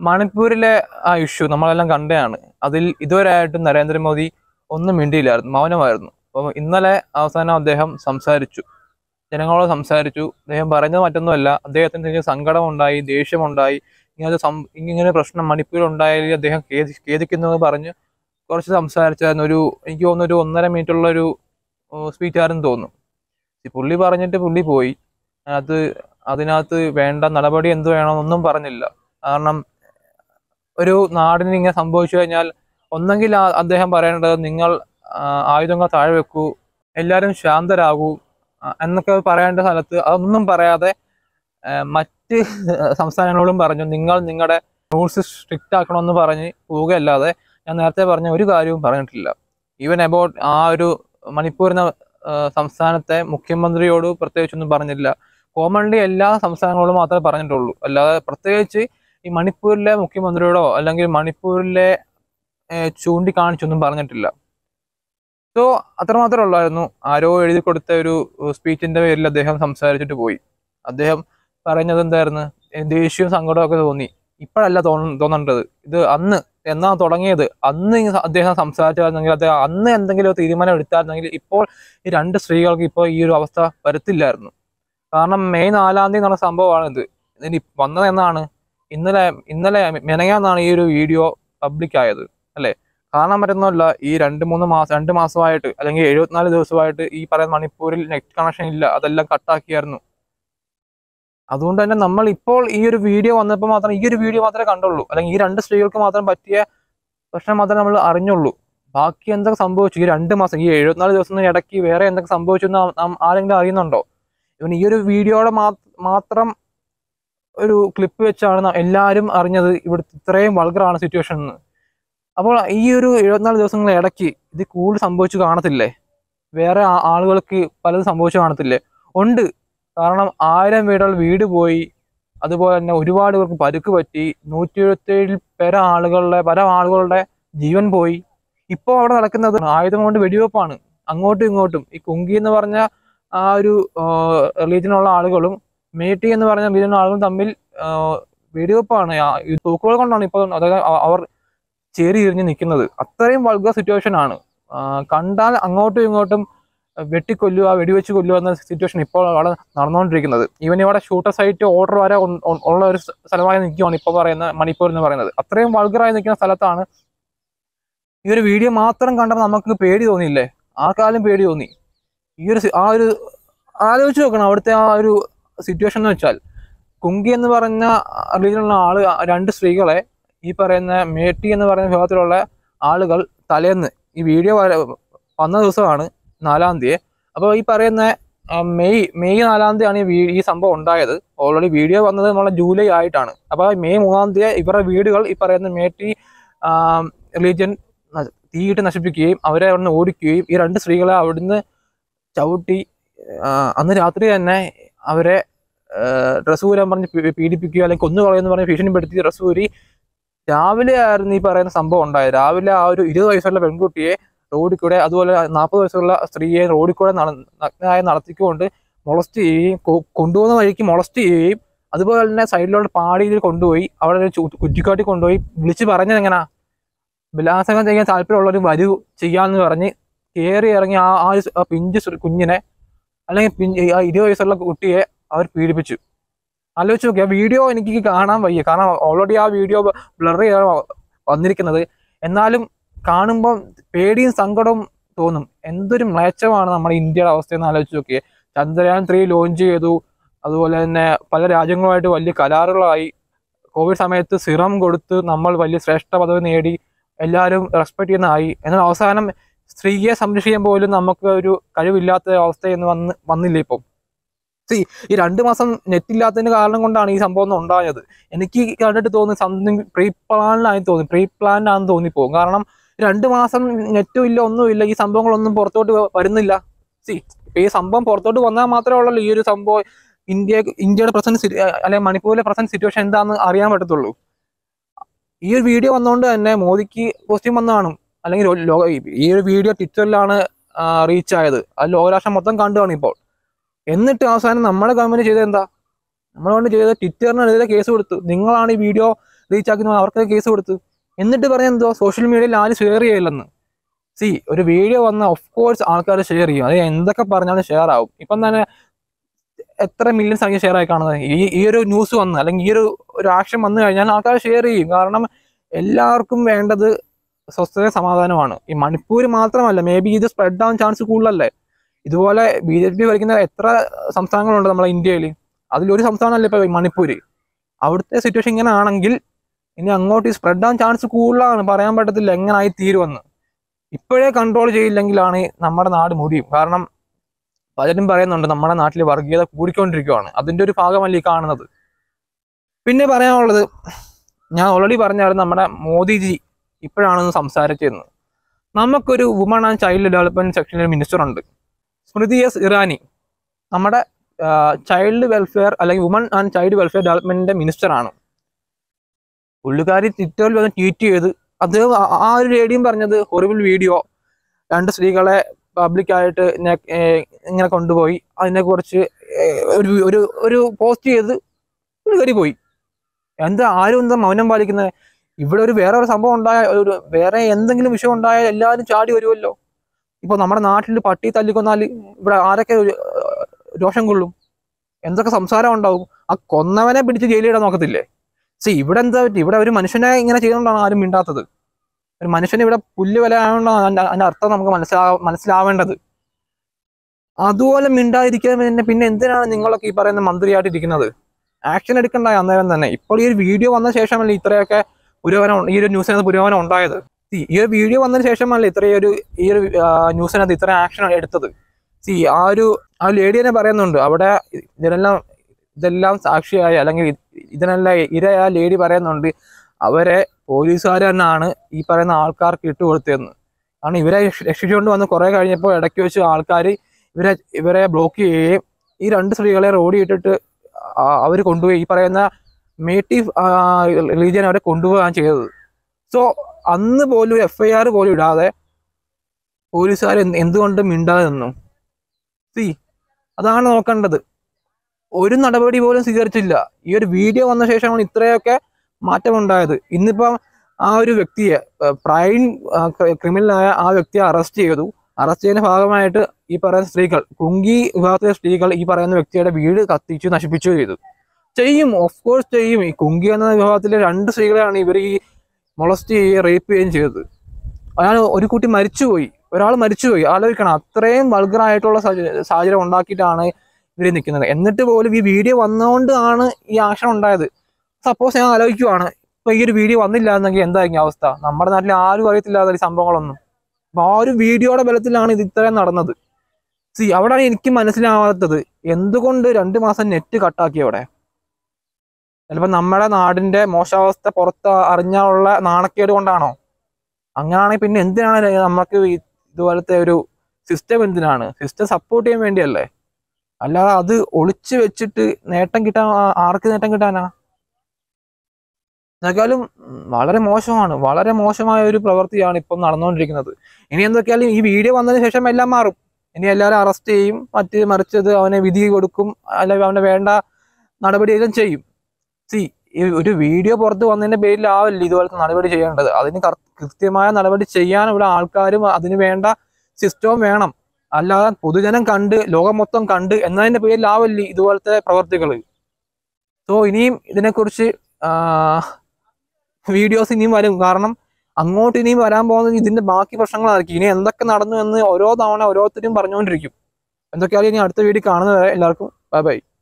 മണിപ്പൂരിലെ ആ ഇഷ്യൂ നമ്മളെല്ലാം കണ്ടതാണ് അതിൽ ഇതുവരെ ആയിട്ടും നരേന്ദ്രമോദി ഒന്നും മിണ്ടിയില്ലായിരുന്നു മൗനമായിരുന്നു അപ്പം ഇന്നലെ അവസാനം അദ്ദേഹം സംസാരിച്ചു ജനങ്ങളോട് സംസാരിച്ചു അദ്ദേഹം പറഞ്ഞത് മറ്റൊന്നുമല്ല അദ്ദേഹത്തിന് ചെറിയ സങ്കടമുണ്ടായി ദേഷ്യമുണ്ടായി ഇങ്ങനത്തെ സം ഇങ്ങനെ പ്രശ്നം മണിപ്പൂരിൽ ഉണ്ടായാലും അദ്ദേഹം ഖേദി ഖേദിക്കുന്നു എന്ന് പറഞ്ഞ് കുറച്ച് സംസാരിച്ചായിരുന്നു ഒരു എനിക്ക് തോന്നുന്നു ഒരു ഒന്നര മിനിറ്റുള്ള ഒരു സ്പീച്ച് ആയിരുന്നു തോന്നുന്നു ഈ പുള്ളി പറഞ്ഞിട്ട് പുള്ളി പോയി അതിനകത്ത് അതിനകത്ത് വേണ്ട നടപടി എന്ത് വേണമെന്നൊന്നും പറഞ്ഞില്ല കാരണം ഒരു നാടിന് ഇങ്ങനെ സംഭവിച്ചു കഴിഞ്ഞാൽ ഒന്നെങ്കിൽ ആ- അദ്ദേഹം പറയേണ്ടത് നിങ്ങൾ ആ, ആയുധങ്ങൾ താഴെ വെക്കൂ എല്ലാവരും ശാന്തരാകൂ ആ, എന്നൊക്കെ പറയേണ്ട സ്ഥലത്ത് അതൊന്നും പറയാതെ ആ, മറ്റ് സംസ്ഥാനങ്ങളോടും പറഞ്ഞു നിങ്ങൾ നിങ്ങളുടെ റൂൾസ് സ്ട്രിക്റ്റ് ആക്കണമെന്ന് പറഞ്ഞ് പോവുകയല്ലാതെ ഞാൻ നേരത്തെ പറഞ്ഞ ഒരു കാര്യവും പറഞ്ഞിട്ടില്ല ഈവൻ അബൌട്ട് ആ ഒരു മണിപ്പൂർ എന്ന ആ, സംസ്ഥാനത്തെ മുഖ്യമന്ത്രിയോട് പ്രത്യേകിച്ചൊന്നും പറഞ്ഞില്ല കോമൺലി എല്ലാ സംസ്ഥാനങ്ങളോടും മാത്രമേ പറഞ്ഞിട്ടുള്ളൂ അല്ലാതെ പ്രത്യേകിച്ച് ഈ മണിപ്പൂരിലെ മുഖ്യമന്ത്രിയോടോ അല്ലെങ്കിൽ മണിപ്പൂരിലെ ഏഹ്, ചൂണ്ടിക്കാണിച്ചൊന്നും പറഞ്ഞിട്ടില്ല സോ അത്രമാത്രമേ ഉള്ളായിരുന്നു ആരോ എഴുതി കൊടുത്ത ഒരു സ്പീച്ചിന്റെ പേരിൽ അദ്ദേഹം സംസാരിച്ചിട്ട് പോയി അദ്ദേഹം പറഞ്ഞത് എന്തായിരുന്നു ഏഹ്, ദേഷ്യവും സങ്കടവും ഒക്കെ തോന്നി ഇപ്പോഴല്ല തോന്ന തോന്നേണ്ടത് ഇത് അന്ന് എന്നാ തുടങ്ങിയത് അന്ന് ഈ അദ്ദേഹം സംസാരിച്ചായിരുന്നെങ്കിൽ അദ്ദേഹം അന്ന് എന്തെങ്കിലും ഒരു തീരുമാനം എടുത്തായിരുന്നെങ്കിൽ ഇപ്പോൾ ഈ രണ്ട് സ്ത്രീകൾക്ക് ഇപ്പോൾ ഈ ഒരു അവസ്ഥ വരത്തില്ലായിരുന്നു കാരണം മെയ് നാലാം തീയതി നടന്ന സംഭവമാണിത് ഇതിന് വന്നത് എന്നാണ് ഇന്നലെ ഇന്നലെ മെനങ്ങാന്നാണ് ഈ ഒരു വീഡിയോ പബ്ലിക് ആയത് അല്ലേ കാണാൻ പറ്റുന്നല്ല ഈ രണ്ട് മൂന്ന് മാസം രണ്ട് മാസമായിട്ട് അല്ലെങ്കിൽ എഴുപത്തിനാല് ദിവസമായിട്ട് ഈ പറയുന്ന മണിപ്പൂരിൽ നെറ്റ് കണക്ഷൻ ഇല്ല അതെല്ലാം കട്ടാക്കിയായിരുന്നു അതുകൊണ്ട് തന്നെ നമ്മൾ ഇപ്പോൾ ഈ ഒരു വീഡിയോ വന്നപ്പോൾ മാത്രം ഈ ഒരു വീഡിയോ മാത്രമേ കണ്ടുള്ളൂ അല്ലെങ്കിൽ ഈ രണ്ട് സ്ത്രീകൾക്ക് മാത്രം പറ്റിയ പ്രശ്നം മാത്രമേ നമ്മൾ അറിഞ്ഞുള്ളൂ ബാക്കി എന്തൊക്കെ സംഭവിച്ചു ഈ രണ്ട് മാസം ഈ എഴുപത്തിനാല് ദിവസത്തിന് ഇടയ്ക്ക് വേറെ എന്തൊക്കെ സംഭവിച്ചു എന്ന് നാം- നാം ആരെങ്കിലും അറിയുന്നുണ്ടോ ഇവൻ ഈ ഒരു വീഡിയോയുടെ മാ- മാത്രം ഒരു ക്ലിപ്പ് വെച്ചാണ് ന- എല്ലാവരും അറിഞ്ഞത് ഇവിടുത്തെ ഇത്രയും വൾഗറാണ് സിറ്റുവേഷൻ എന്ന് അപ്പോൾ ഈ ഒരു എഴുപത്തിനാല് ദിവസങ്ങൾ ഇടയ്ക്ക് ഇത് കൂടുതൽ സംഭവിച്ചു കാണത്തില്ലേ വേറെ ആ- ആളുകൾക്ക് പലതും സംഭവിച്ചു കാണത്തില്ലേ ഉണ്ട് കാരണം ആയിരം വീടുകൾ വീട് പോയി അതുപോലെ തന്നെ ഒരുപാട് പേർക്ക് പരുക്ക് പറ്റി നൂറ്റി എഴുപത്തേഴിൽ പല ആളുകളുടെ പല ആളുകളുടെ ജീവൻ പോയി ഇപ്പോൾ അവിടെ നടക്കുന്നത് ആയുധം കൊണ്ട് വെടിവെപ്പാണ് അങ്ങോട്ടും ഇങ്ങോട്ടും ഈ കുങ്കി എന്ന് പറഞ്ഞ ആ ഒരു റിലീജിയനുള്ള ആളുകളും മേട്ടി എന്ന് പറഞ്ഞ റിലീജിയനുള്ള ആളുകളും തമ്മിൽ ആ, വെടിവെപ്പാണ് ആ, ഈ തോക്കുകൾ കൊണ്ടാണ് ഇപ്പോൾ അതായത് അ- അവർ ചേരി ഇരിഞ്ഞ് നിൽക്കുന്നത് അത്രയും വൾഗർ സിറ്റുവേഷൻ ആണ് ആ, കണ്ടാൽ അങ്ങോട്ടും ഇങ്ങോട്ടും വെട്ടിക്കൊല്ലുക വെടിവെച്ച് കൊല്ലുക എന്ന സിറ്റുവേഷൻ ഇപ്പോൾ അവിടെ നടന്നുകൊണ്ടിരിക്കുന്നത് ഈവൻ ഇവിടെ ഷൂട്ടർ സൈറ്റ് ഓർഡർ വരെ ഉൺ- ഉൺ- ഉള്ള ഒരു സ്ഥ- സ്ഥലമായി നിൽക്കുകയാണ് ഇപ്പോൾ പറയുന്ന മണിപ്പൂർ എന്ന് പറയുന്നത് അത്രയും വൾഗറായി നിൽക്കുന്ന സ്ഥലത്താണ് ഈ ഒരു വീഡിയോ മാത്രം കണ്ടപ്പോൾ നമുക്ക് പേടി തോന്നിയില്ലേ ആർക്കാലും പേടി തോന്നി ഈ ഒരു സി- ആ ഒരു ആലോചിച്ച് നോക്കണം അവിടുത്തെ ആ ഒരു സിറ്റുവേഷൻ എന്ന് വെച്ചാൽ കുങ്കി എന്ന് പറഞ്ഞ റിലീജിയനുള്ള ആള് രണ്ട് സ്ത്രീകളെ ഈ പറയുന്ന മേട്ടി എന്ന് പറയുന്ന വിഭാഗത്തിലുള്ള ആളുകൾ തലേന്ന് ഈ വീഡിയോ വര- വന്ന ദിവസമാണ് നാലാം തീയതി അപ്പോൾ ഈ പറയുന്ന ആ, മെയ് മെയ് നാലാം തീയതിയാണ് ഈ വീ- ഈ സംഭവം ഉണ്ടായത് ഓൾറെഡി വീഡിയോ വന്നത് നമ്മളെ ജൂലൈ ആയിട്ടാണ് അപ്പോൾ മെയ് മൂന്നാം തീയതി ഇവരുടെ വീടുകൾ ഈ പറയുന്ന മേട്ടി റിലീജിയൻ തീയിട്ട് നശിപ്പിക്കുകയും അവരെ അവിടുന്ന് ഓടിക്കുകയും ഈ രണ്ട് സ്ത്രീകളെ അവിടുന്ന് ചവിട്ടി ആ, അന്ന് രാത്രി തന്നെ അവരെ ഡ്രസ്സ് ഊരാൻ പറഞ്ഞ് പീ- പീഡിപ്പിക്കുകയോ അല്ലെങ്കിൽ കൊന്നുകളയെന്ന് പറഞ്ഞ് ഭീഷണിപ്പെടുത്തി ഡ്രസ്സ് ഊരി രാവിലെ ആയിരുന്നു ഈ പറയുന്ന സംഭവം ഉണ്ടായത് രാവിലെ ആ ഒരു ഇരുപത് വയസ്സുള്ള പെൺകുട്ടിയെ റോഡിൽ കൂടെ അതുപോലെ നാൽപ്പത് വയസ്സുള്ള സ്ത്രീയെ റോഡിൽ കൂടെ നട നഗ്നമായി നടത്തിക്കൊണ്ട് മൊളസ്റ്റ് ചെയ്യുകയും കൊ- കൊണ്ടുപോകുന്ന വഴിക്ക് മൊളസ്റ്റ് ചെയ്യുകയും അതുപോലെ തന്നെ സൈഡിലോട്ട് പാടിയിൽ കൊണ്ടുപോയി അവിടെ ഒരു ചു- കുറ്റിക്കാട്ടി കൊണ്ടുപോയി വിളിച്ച് പറഞ്ഞത് എങ്ങനാ ബലാത്സംഗം ചെയ്യാൻ താല്പര്യമുള്ളവർ വരൂ ചെയ്യാന്ന് പറഞ്ഞ് കയറി ഇറങ്ങി ആ ആ ഒരു സ്- ആ പിഞ്ച് സ് കുഞ്ഞിനെ അല്ലെങ്കിൽ പിഞ്ച് ആ ഇരുപത് വയസ്സുള്ള കുട്ടിയെ അവർ പീഡിപ്പിച്ചു ആലോചിച്ച് നോക്കി ആ വീഡിയോ എനിക്ക് കാണാൻ വയ്യ കാരണം ഓൾറെഡി ആ വീഡിയോ ബ്ലർ ചെയ്താണ് വ- വന്നിരിക്കുന്നത് എന്നാലും കാണുമ്പോൾ പേടിയും സങ്കടവും തോന്നും എന്തൊരു മ്ലേച്ഛമാണ് നമ്മുടെ ഇന്ത്യയുടെ അവസ്ഥയെന്ന് ആലോചിച്ച് നോക്കിയേ ചന്ദ്രയാൻ ത്രീ ലോഞ്ച് ചെയ്തു അതുപോലെ തന്നെ പല രാജ്യങ്ങളുമായിട്ട് വലിയ കരാറുകളായി കോവിഡ് സമയത്ത് സിറം കൊടുത്ത് നമ്മൾ വലിയ ശ്രേഷ്ഠ പദവി നേടി എല്ലാവരും റെസ്പെക്ട് ചെയ്യുന്നതായി എന്നാൽ അവസാനം സ്ത്രീയെ സംരക്ഷിക്കാൻ പോലും നമുക്ക് ഒരു കഴിവില്ലാത്ത അവസ്ഥയെന്ന് വന്ന് വന്നില്ല ഇപ്പം സി ഈ രണ്ട് മാസം നെറ്റ് ഇല്ലാത്തതിന് കാരണം കൊണ്ടാണ് ഈ സംഭവം ഒന്നും ഉണ്ടായത് എനിക്ക് കണ്ടിട്ട് തോന്നി സംതിങ് പ്രീ പ്ലാനിലായി തോന്നി പ്രീ പ്ലാനിലാണെന്ന് തോന്നിപ്പോകും കാരണം രണ്ട് മാസം നെറ്റും ഇല്ല ഒന്നുമില്ല ഈ സംഭവങ്ങളൊന്നും പുറത്തോട്ട് വ- വരുന്നില്ല സി ഇപ്പൊ ഈ സംഭവം പുറത്തോട്ട് വന്നാൽ മാത്രമേ ഉള്ളൂ ഈ ഒരു സംഭവം ഇന്ത്യ ഇന്ത്യയുടെ പ്രസന്റ് അല്ലെങ്കിൽ മണിപ്പൂരിലെ പ്രസന്റ് സിറ്റുവേഷൻ എന്താണെന്ന് അറിയാൻ പറ്റത്തുള്ളൂ ഈ ഒരു വീഡിയോ വന്നുകൊണ്ട് തന്നെ മോദിക്ക് പോസിറ്റീവ് വന്നു കാണും അല്ലെങ്കിൽ ലോ- ലോ- ഈ ഒരു വീഡിയോ ട്വിറ്ററിലാണ് റീച്ച് ആയത് അത് ലോകരാഷ്ട്രം മൊത്തം കണ്ടു കാണും ഇപ്പോൾ എന്നിട്ട് അവസാനം നമ്മുടെ ഗവൺമെന്റ് ചെയ്തത് എന്താ നമ്മൾ കൊണ്ട് ചെയ്തത് ട്വിറ്ററിനെതിരെ കേസ് കൊടുത്തു നിങ്ങളാണ് ഈ വീഡിയോ റീച്ച് ആക്കി അവർക്ക് കേസ് കൊടുത്തു എന്നിട്ട് പറഞ്ഞ എന്തോ സോഷ്യൽ മീഡിയയിൽ ആരും ഷെയർ ചെയ്യില്ലെന്ന് സി ഒരു വീഡിയോ വന്ന ഓഫ് കോഴ്സ് ആൾക്കാർ ഷെയർ ചെയ്യും അത് എന്തൊക്കെ പറഞ്ഞാലും ഷെയർ ആവും ഇപ്പം തന്നെ എത്ര മില്യൺസ് ആക്കി ഷെയർ ആയി കാണുന്നത് ഈ ഈ ഒരു ന്യൂസ് വന്ന് അല്ലെങ്കിൽ ഈ ഒരു ഒരു ആക്ഷൻ വന്നു കഴിഞ്ഞാൽ ആൾക്കാർ ഷെയർ ചെയ്യും കാരണം എല്ലാവർക്കും വേണ്ടത് സ്വസ്ഥത സമാധാനമാണ് ഈ മണിപ്പൂർ മാത്രമല്ല മേ ബി ഇത് സ്പ്രെഡ് ആവാൻ ചാൻസ് കൂടുതലല്ലേ ഇതുപോലെ ബി ജെ പി ഭരിക്കുന്ന എത്ര സംസ്ഥാനങ്ങളുണ്ട് നമ്മളെ ഇന്ത്യയിൽ അതിലൊരു സംസ്ഥാനമല്ലേ ഇപ്പൊ മണിപ്പൂര് അവിടുത്തെ സിറ്റുവേഷൻ ഇങ്ങനെ ആണെങ്കിൽ ഇനി അങ്ങോട്ട് സ്പ്രെഡ് ആവാൻ ചാൻസ് കൂടുതലാണ് പറയാൻ പറ്റത്തില്ല എങ്ങനെ ആയി തീരുമെന്ന് ഇപ്പോഴേ കൺട്രോൾ ചെയ്യില്ലെങ്കിലാണ് നമ്മുടെ നാട് മുടിയും കാരണം പലരും പറയുന്നുണ്ട് നമ്മുടെ നാട്ടിൽ വർഗീയത കൂടിക്കൊണ്ടിരിക്കുകയാണ് അതിന്റെ ഒരു ഭാഗമല്ല ഈ കാണുന്നത് പിന്നെ പറയാനുള്ളത് ഞാൻ ഓൾറെഡി പറഞ്ഞായിരുന്നു നമ്മുടെ മോദിജി ഇപ്പോഴാണെന്ന് സംസാരിച്ചിരുന്നത് നമുക്കൊരു വുമൺ ആൻഡ് ചൈൽഡ് ഡെവലപ്മെന്റ് സെക്ഷനിൽ മിനിസ്റ്റർ ഉണ്ട് സ്മൃതി എസ് ഇറാനി നമ്മുടെ ചൈൽഡ് വെൽഫെയർ അല്ലെങ്കിൽ വുമൺ ആൻഡ് ചൈൽഡ് വെൽഫെയർ ഡെവലപ്മെന്റിന്റെ മിനിസ്റ്ററാണ് പുള്ളിക്കാരി ട്വിറ്ററിൽ വന്ന് ട്വീറ്റ് ചെയ്ത് അത് ആ- ആ ഒരു ലേഡിയും പറഞ്ഞത് ഹൊറിബിൾ വീഡിയോ രണ്ട് സ്ത്രീകളെ പബ്ലിക്കായിട്ട് ഇങ്ങനെ കൊണ്ടുപോയി അതിനെ കുറിച്ച് ഒരു ഒരു ഒരു പോസ്റ്റ് ചെയ്ത് പുള്ളിക്കാരി പോയി എന്താ ആരും എന്താ മൗനം പാലിക്കുന്നത് ഇവിടെ ഒരു വേറെ ഒരു സംഭവം ഉണ്ടായ ഒരു വേറെ എന്തെങ്കിലും വിഷയം ഉണ്ടായാൽ എല്ലാവരും ചാടി വരുമല്ലോ ഇപ്പൊ നമ്മുടെ നാട്ടിൽ പട്ടി തല്ലിക്കൊന്നാൽ ഇവിടെ ആരൊക്കെ ഒരു, ഏഹ്, രോഷം കൊള്ളും എന്തൊക്കെ സംസാരം ഉണ്ടാവും ആ കൊന്നവനെ പിടിച്ച് ജയിലിടാൻ നോക്കത്തില്ലേ സി ഇവിടെ എന്താ പറ്റി ഇവിടെ ഒരു മനുഷ്യനെ ഇങ്ങനെ ചെയ്തുകൊണ്ടാണ് ആരും മിണ്ടാത്തത് ഒരു മനുഷ്യന് ഇവിടെ പുല്ല് വില ആയതുകൊണ്ടാണ് അതിന്റെ അതിന്റെ അർത്ഥം നമുക്ക് മനസ്സിലാ മനസ്സിലാവേണ്ടത് അതുപോലെ മിണ്ടാതിരിക്കാൻ പിന്നെ പിന്നെ എന്തിനാണ് നിങ്ങളൊക്കെ ഈ പറയുന്ന മന്ത്രിയായിട്ട് ഇരിക്കുന്നത് ആക്ഷൻ എടുക്കണ്ട അന്നേരം തന്നെ ഇപ്പോൾ ഈ ഒരു വീഡിയോ വന്ന ശേഷമല്ലേ ഇത്രയൊക്കെ പുരോഗമനം ഈ ഒരു ന്യൂസിനകത്ത് പുരോഗമനം ഉണ്ടായത് സി ഈ ഒരു വീഡിയോ വന്നതിന് ശേഷമല്ലേ ഇത്രയും ഒരു ഈ ഒരു ന്യൂസിനകത്ത് ഇത്ര ആക്ഷൻ എടുത്തത് സി ആ ഒരു ആ ലേഡി തന്നെ പറയുന്നുണ്ട് അവിടെ ഇതിനെല്ലാം ഇതെല്ലാം സാക്ഷിയായ അല്ലെങ്കിൽ ഇത് ഇതിനെല്ലാം ഇരയായ ലേഡി പറയുന്നുണ്ട് അവരെ പോലീസുകാർ തന്നെയാണ് ഈ പറയുന്ന ആൾക്കാർക്ക് ഇട്ടുകൊടുത്തതെന്ന് കാരണം ഇവരെ രക്ഷ- രക്ഷിച്ചുകൊണ്ട് വന്ന് കുറെ കഴിഞ്ഞപ്പോൾ ഇടയ്ക്ക് വെച്ച് ആൾക്കാർ ഇവരെ ഇവരെ ബ്ലോക്ക് ചെയ്യുകയും ഈ രണ്ട് സ്ത്രീകളെ റോഡിൽ ഇട്ടിട്ട് അവർ കൊണ്ടുപോയി ഈ പറയുന്ന മേറ്റീവ് റിലീജിയൻ അവരെ കൊണ്ടുപോവുകയാണ് ചെയ്തത് സോ അന്ന് പോലും എഫ് ഐ ആർ പോലും ഇടാതെ പോലീസുകാർ എന്തുകൊണ്ട് മിണ്ടാതെ നിന്നു സി അതാണ് നോക്കേണ്ടത് ഒരു നടപടി പോലും സ്വീകരിച്ചില്ല ഈ ഒരു വീഡിയോ വന്ന ശേഷമാണ് ഇത്രയൊക്കെ മാറ്റമുണ്ടായത് ഇന്നിപ്പം ആ ഒരു വ്യക്തിയെ പ്രൈം ക്രിമിനലായ ആ വ്യക്തിയെ അറസ്റ്റ് ചെയ്തു അറസ്റ്റ് ചെയ്യുന്ന ഭാഗമായിട്ട് ഈ പറയുന്ന സ്ത്രീകൾ കുങ്കി വിഭാഗത്തിലെ സ്ത്രീകൾ ഈ പറയുന്ന വ്യക്തിയുടെ വീട് കത്തിച്ചു നശിപ്പിച്ചു ചെയ്തു ചെയ്യും ഓഫ് കോഴ്സ് ചെയ്യും ഈ കുങ്കി എന്ന വിഭാഗത്തിലെ രണ്ട് സ്ത്രീകളെയാണ് ഇവർ ഈ മൊളസ്റ്റ് ചെയ്യുകയും റേപ്പ് ചെയ്യുകയും ചെയ്തത് അയാൾ ഒരു കുട്ടി മരിച്ചുപോയി ഒരാൾ മരിച്ചുപോയി ആലോചിക്കണം അത്രയും വൾഗറായിട്ടുള്ള സാഹചര്യം ഉണ്ടാക്കിയിട്ടാണ് ഇവർ നിൽക്കുന്നത് എന്നിട്ട് പോലും ഈ വീഡിയോ വന്നുകൊണ്ടാണ് ഈ ആക്ഷൻ ഉണ്ടായത് സപ്പോസ് ഞാൻ ആലോചിക്കുവാണ് ഇപ്പൊ ഈ ഒരു വീഡിയോ വന്നില്ല എന്നെങ്കിൽ എന്തായിരിക്കും അവസ്ഥ നമ്മുടെ നാട്ടിൽ ആരും അറിയത്തില്ലാത്ത ഈ സംഭവങ്ങളൊന്നും അപ്പൊ ആ ഒരു വീഡിയോയുടെ ബലത്തിലാണ് ഇത് ഇത്രയും നടന്നത് സി അവിടെയാണ് എനിക്ക് മനസ്സിലാവാത്തത് എന്തുകൊണ്ട് രണ്ട് മാസം നെറ്റ് കട്ടാക്കി അവിടെ ചിലപ്പോൾ നമ്മുടെ നാടിന്റെ മോശാവസ്ഥ പുറത്ത് അറിഞ്ഞുള്ള നാണക്കേട് കൊണ്ടാണോ അങ്ങനെയാണെങ്കിൽ പിന്നെ എന്തിനാണ് നമുക്ക് ഈ ഇതുപോലത്തെ ഒരു സിസ്റ്റം എന്തിനാണ് സിസ്റ്റം സപ്പോർട്ട് ചെയ്യാൻ വേണ്ടിയല്ലേ അല്ലാതെ അത് ഒളിച്ചു വെച്ചിട്ട് നേട്ടം കിട്ടാൻ ആ- ആർക്ക് നേട്ടം കിട്ടാനാ എന്നെക്കാളും ഉം, വളരെ മോശമാണ് വളരെ മോശമായ ഒരു പ്രവൃത്തിയാണ് ഇപ്പം നടന്നുകൊണ്ടിരിക്കുന്നത് ഇനി എന്തൊക്കെയാലും ഈ വീഡിയോ വന്നതിന് ശേഷം എല്ലാം മാറും ഇനി എല്ലാവരും അറസ്റ്റ് ചെയ്യും മറ്റ് മറിച്ചത് അവനെ വിധി കൊടുക്കും അല്ലെങ്കിൽ അവനെ വേണ്ട നടപടിയെല്ലാം ചെയ്യും സി ഈ ഒരു വീഡിയോ പുറത്ത് വന്നതിന്റെ പേരിൽ ആവില്ല ഇതുപോലത്തെ നടപടി ചെയ്യേണ്ടത് അതിന് കർ- കൃത്യമായ നടപടി ചെയ്യാൻ ഇവിടെ ആൾക്കാരും അതിന് വേണ്ട സിസ്റ്റവും വേണം അല്ലാതെ പൊതുജനം കണ്ട് ലോകം മൊത്തം കണ്ട് എന്നതിന്റെ പേരിലാവില്ല ഇതുപോലത്തെ പ്രവർത്തികൾ സോ ഇനിയും ഇതിനെക്കുറിച്ച് വീഡിയോസ് ഇനിയും വരും കാരണം അങ്ങോട്ട് ഇനിയും വരാൻ പോകുന്നത് ഇതിന്റെ ബാക്കി പ്രശ്നങ്ങളായിരിക്കും ഇനി എന്തൊക്കെ നടന്നു എന്ന് ഓരോ തവണ ഓരോരുത്തരും പറഞ്ഞുകൊണ്ടിരിക്കും എന്തൊക്കെയാലും ഇനി അടുത്ത വീഡിയോ കാണുന്നത് വരെ എല്ലാവർക്കും ബൈ ബൈ